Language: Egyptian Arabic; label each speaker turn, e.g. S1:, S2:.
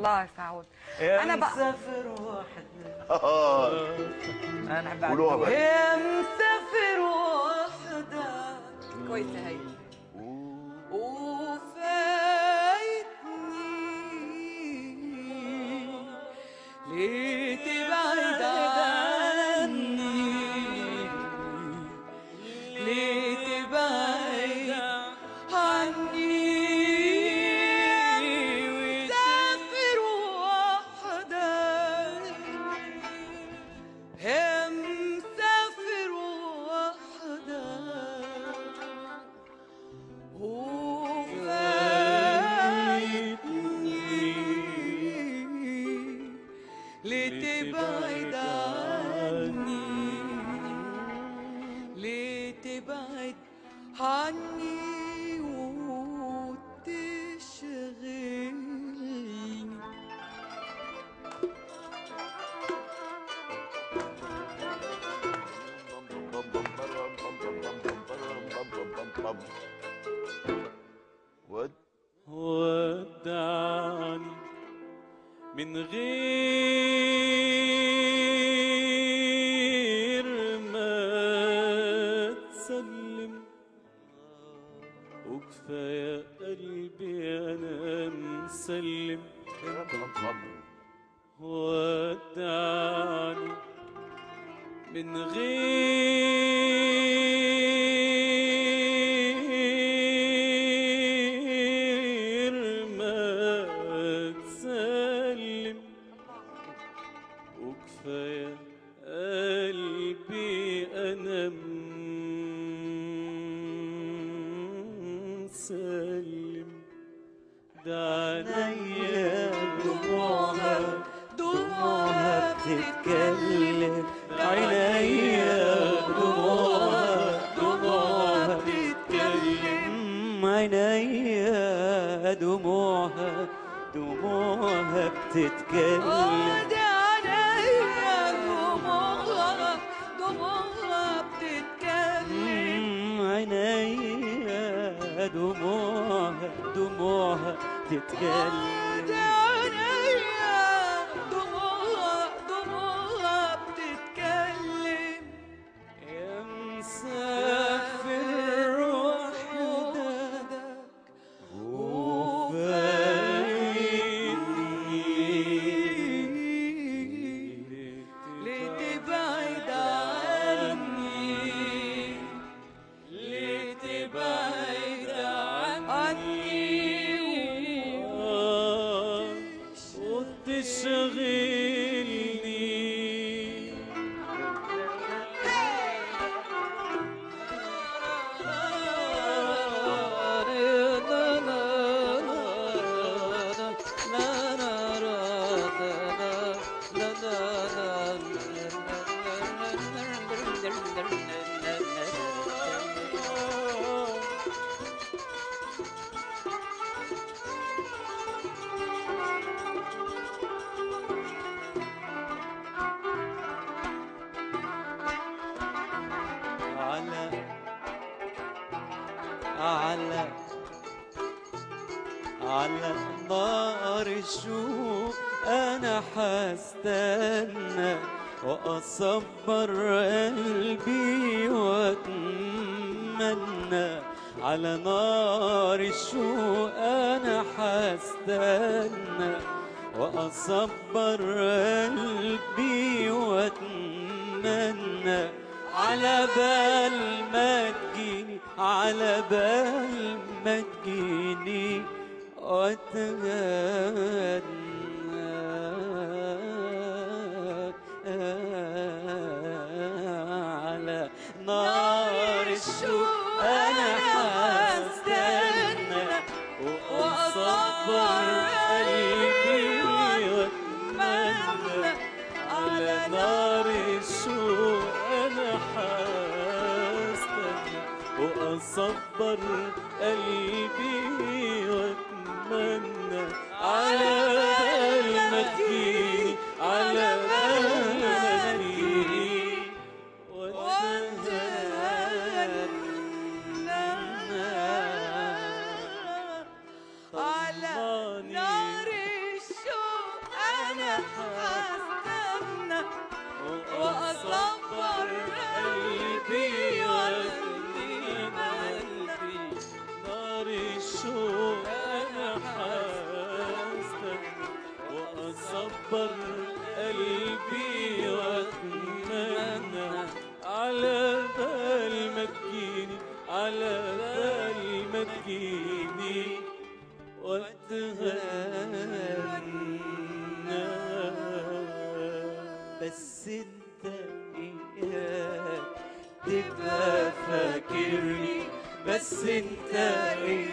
S1: الله يسعود
S2: يا
S1: انا بقى
S2: مسافر وحدك
S3: آه.
S2: انا احب
S3: قولوها بقى
S2: يا مسافر وحدك
S1: كويسه هي
S2: وفايتني ليه تبعد عني ليه تبعد عني وتسافر وحدك يا مسافر وحدك وفايتني لتبعد عني لتبعد عني وتشغلني
S3: ود
S4: ودعني من غير ما تسلم وكفاية قلبي أنا مسلم ودعني من غير ما تسلم وكفاية قلبي أنا مسلم ده عينيا دموعها
S2: دموعها بتتكلم عينيا دموعها دموعها بتتكلم عينيا دموعها دموعها بتتكلم عينيا دموعها دموعها تتكلم يا مسافر وحدك وفايتني لتبعد عني لتبعد عني وتشغلني على على على نار الشوق انا حستنى واصبر قلبي واتمنى على نار الشوق انا حستنى واصبر قلبي واتمنى على بال ما تجيني على بال ما تجيني واتغنى على نار الشوق انا حستنى واصبر قلبي واتمنى على نار الشوق انا حستنى واصبر قلبي واتمنى على بال ما تجيني على بال ما تجيني على نار الشوق أصبر قلبي وأتمنى على بال ما تجيني على بال ما تجيني واتغنى
S4: بس انت اياك تبقى فاكرني بس انت اياك